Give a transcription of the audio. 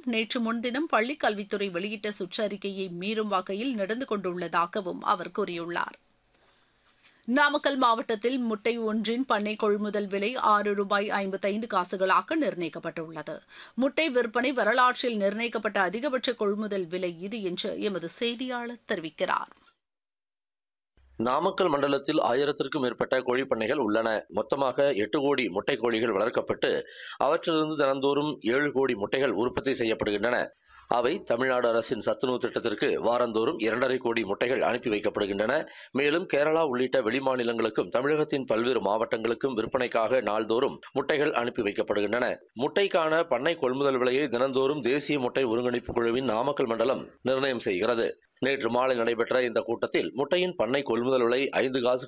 நேற்று முன்தினம் பள்ளிக் கல்வித்துறை வெளியிட்ட சுற்றறிக்கையை மீறும் வகையில் நடந்து கொண்டுள்ளதாகவும் அவர் கூறியுள்ளார் நாமக்கல் மாவட்டத்தில் முட்டை ஒன்றின் பண்ணை கொள்முதல் விலை ஆறு ரூபாய் ஐம்பத்தைந்து காசுகளாக நிர்ணயிக்கப்பட்டுள்ளது முட்டை விற்பனை வரலாற்றில் நிர்ணயிக்கப்பட்ட அதிகபட்ச கொள்முதல் விலை இது என்று எமது செய்தியாளர் தெரிவிக்கிறார் நாமக்கல் மண்டலத்தில் ஆயிரத்திற்கும் மேற்பட்ட கோழிப்பண்ணைகள் உள்ளன மொத்தமாக எட்டு கோடி முட்டை கோழிகள் வளர்க்கப்பட்டு அவற்றிலிருந்து தினந்தோறும் ஏழு கோடி முட்டைகள் உற்பத்தி செய்யப்படுகின்றன அவை தமிழ்நாடு அரசின் சத்துணவு திட்டத்திற்கு வாரந்தோறும் இரண்டரை கோடி முட்டைகள் அனுப்பி வைக்கப்படுகின்றன மேலும் கேரளா உள்ளிட்ட வெளிமாநிலங்களுக்கும் தமிழகத்தின் பல்வேறு மாவட்டங்களுக்கும் விற்பனைக்காக நாள்தோறும் முட்டைகள் அனுப்பி வைக்கப்படுகின்றன முட்டைக்கான பண்ணை கொள்முதல் விலையை தினந்தோறும் தேசிய முட்டை ஒருங்கிணைப்பு குழுவின் நாமக்கல் மண்டலம் நிர்ணயம் செய்கிறது நேற்று மாலை நடைபெற்ற இந்த கூட்டத்தில் முட்டையின் பண்ணை கொள்முதல் விலை ஐந்து காசு